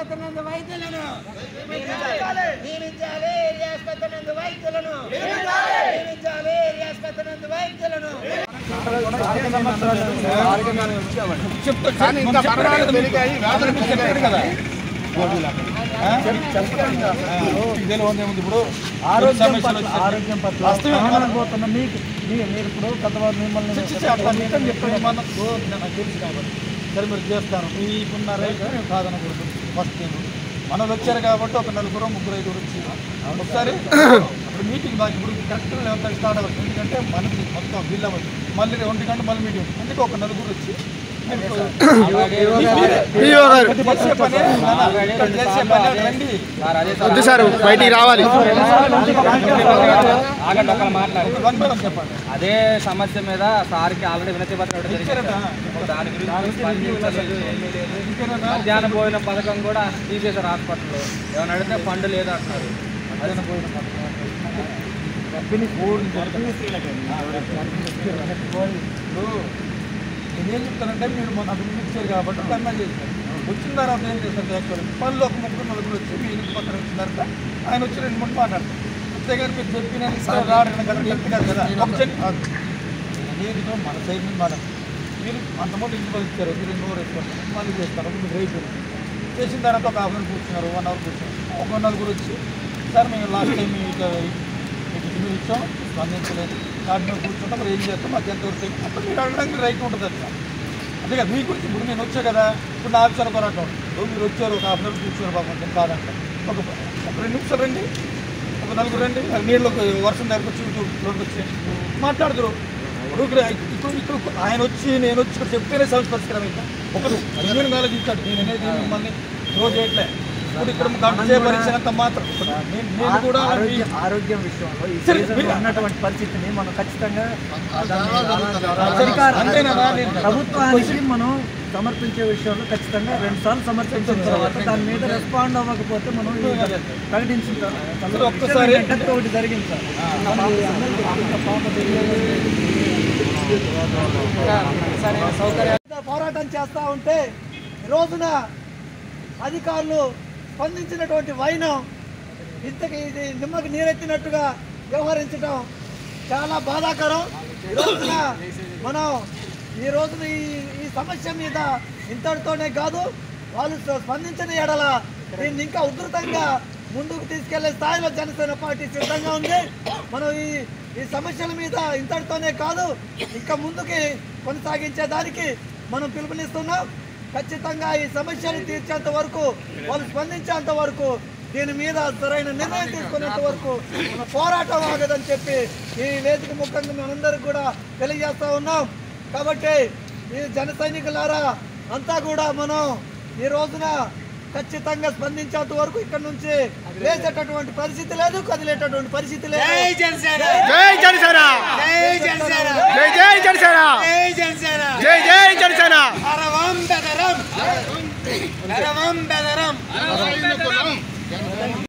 ఆసుపత్రి నందు వైద్యులను నియమించాలి ఏరియా ఆసుపత్రి నందు వైద్యులను నియమించాలి ఏరియా ఆసుపత్రి నందు వైద్యులను కానీ ఇంకా మరణాలు పెరిగాయి వ్యాధులు పెరిగాయి కదా ఇప్పుడు ఆరోగ్యం పట్ల ఆరోగ్యం పట్ల ప్రాణాలను పోతున్న మీకు మీ- మీరు ఇప్పుడు పెద్దవాళ్ళు మిమ్మల్ని సరే మీరు చేస్తారు మీకున్న రైట్ మేము కాదనకూడదు ఫస్ట్ థింగ్ మనలు వచ్చారు కాబట్టి ఒక నలుగురు ముగ్గురు ఐదుగురు వచ్చి ఒకసారి ఇప్పుడు మీటింగ్ బాగా ఇప్పుడు కరెక్ట్ లెవెన్ థర్టీ స్టార్ట్ అవ్వచ్చు ఎందుకంటే మనకి మొత్తం బిల్ అవ్వచ్చు మళ్ళీ ఒంటి గంట మళ్ళీ మీటింగ్ అందుకే ఒక నలుగురు వచ్చి చేసే పని ఇక్కడ చేసే పని రండి వద్దు సార్ బయటికి రావాలి ఆగండి ఒకరు మాట్లాడు వన్ బై వన్ చెప్పండి అదే సమస్య మీద సార్కి ఆల్రెడీ వినతి పత్రం ఇవ్వడం జరిగింది ఇచ్చారట దాని గురించి స్పందించలేదు ఏమీ లేదు ఇంకేనా మధ్యాహ్నం భోజన పథకం కూడా తీసేశారు హాస్పిటల్లో ఏమైనా అడిగితే ఫండ్ లేదు అంటున్నారు మధ్యాహ్నం పోయిన పథకం. గర్భిణీ కోడి గర్భిణీ స్త్రీలకి. ఇప్పుడు నేనేం చెప్తానంటే మీరు మొన్న అభివృద్ధి ఇచ్చారు కాబట్టి కన్నా చేశారు వచ్చిన తర్వాత ఏం చేస్తారు యాక్చువల్ పనులు ఒక ముగ్గురు నలుగురు వచ్చి మీ ఇంటి పక్కన వచ్చిన తర్వాత ఆయన వచ్చి రెండు మూడు మాట్లాడతారు అంతేగాని మీరు చెప్పిన ఇస్తే రాడు కదా కరెక్ట్ కాదు కదా ఒక చెట్టు కాదు. అనేది కూడా మన సైడ్ నుంచి మాట మీరు అంతమంది ఇంటి పది ఇచ్చారు మీరు నూరు వేసుకోండి మళ్ళీ చేస్తారు అప్పుడు మీకు రేపు చేసిన తర్వాత ఒక హాఫ్ అన్ అవర్ కూర్చున్నారు వన్ అవర్ కూర్చున్నారు ఒక నలుగురు వచ్చి సార్ మేము లాస్ట్ టైం ఇట్లా మీకు ఇల్లు ఇచ్చాం స్పందించలేదు వాటి మీద కూర్చుంటాం మరి ఏం చేస్తాం మాకు ఎంత వరకు అప్పుడు మీరు అడగడానికి రైట్ ఉంటుంది అట్లా అంతే కదా మీ గురించి ఇప్పుడు నేను వచ్చా కదా ఇప్పుడు నా ఆఫీసర్ పోరాటం ఉంది. ఇప్పుడు మీరు వచ్చారు ఒక హాఫ్ అన్ అవర్ కూర్చున్నారు బాబు అంటే కాదంట ఒక ఒక రెండు నిమిషాలు రండి ఒక నలుగురు రండి నీళ్ళు వర్షం దగ్గరకు వచ్చి ఇటు రోడ్డు వచ్చి మాట్లాడుతురు ఇప్పుడు ఇక్కడ ఇక్కడ ఆయన వచ్చి నేను వచ్చి ఇక్కడ చెప్తేనే సమస్య పరిష్కారం ఇంకా ఒకరు నేను ఆలోచించాడు నేను అనేది మిమ్మల్ని రోజు చేయట్లే ఇప్పుడు ఇక్కడ గంట సేపు పరిచినంత మాత్రం నేను నేను కూడా ఆరోగ్యం ఆరోగ్యం విషయంలో ఈ సరే, సీజన్లో మీరు- ఉన్నటువంటి పరిస్థితిని మనం ఖచ్చితంగా అధికారం అంతేనా నేను ప్రభుత్వానికి మనం సమర్పించే విషయంలో ఖచ్చితంగా రెండు సార్లు సమర్పించిన తర్వాత దాని మీద రెస్పాండ్ అవ్వకపోతే మనం ఈ ప్రకటించిన తర్వాత సరే, ఒక్కసారి- ఏంటంటే ఒకటి జరిగింది సార్ మనకి అందరికీ తెలిసిన పాప పోరాటం చేస్తూ ఉంటే ఈ రోజున అధికారులు స్పందించినటువంటి వైనం ఇంతకి ఇది నిమ్మకి నీరెత్తినట్టుగా వ్యవహరించడం చాలా బాధాకరం ఈ రోజున మనం ఈ రోజున ఈ ఈ సమస్య మీద ఇంతటితోనే కాదు వాళ్ళు స్ప- స్పందించిన ఎడల దీన్ని ఇంకా ఉధృతంగా ముందుకు తీసుకెళ్లే స్థాయిలో జనసేన పార్టీ సిద్ధంగా ఉంది మనం ఈ ఈ సమస్యల మీద ఇంతటితోనే కాదు ఇంకా ముందుకి కొనసాగించే దానికి మనం పిలుపునిస్తున్నాం ఖచ్చితంగా ఈ సమస్యలు తీర్చేంత వరకు వాళ్ళు స్పందించేంత వరకు దీని మీద సరైన నిర్ణయం తీసుకునేంత వరకు మన పోరాటం ఆగదని చెప్పి ఈ వేదిక ముఖంగా మనందరికి కూడా తెలియజేస్తా ఉన్నాం కాబట్టి ఈ జన సైనికులారా అంతా కూడా మనం ఈ రోజున ఖచ్చితంగా స్పందించేంత వరకు ఇక్కడ నుంచి లేచేటటువంటి పరిస్థితి లేదు కదిలేటటువంటి పరిస్థితి లేదు జై జనసేన జై జనసేన జై జనసేన జై జై జనసేన జై జనసేన జై జై జనసేన అరవం బెదరం అరవం బెదరం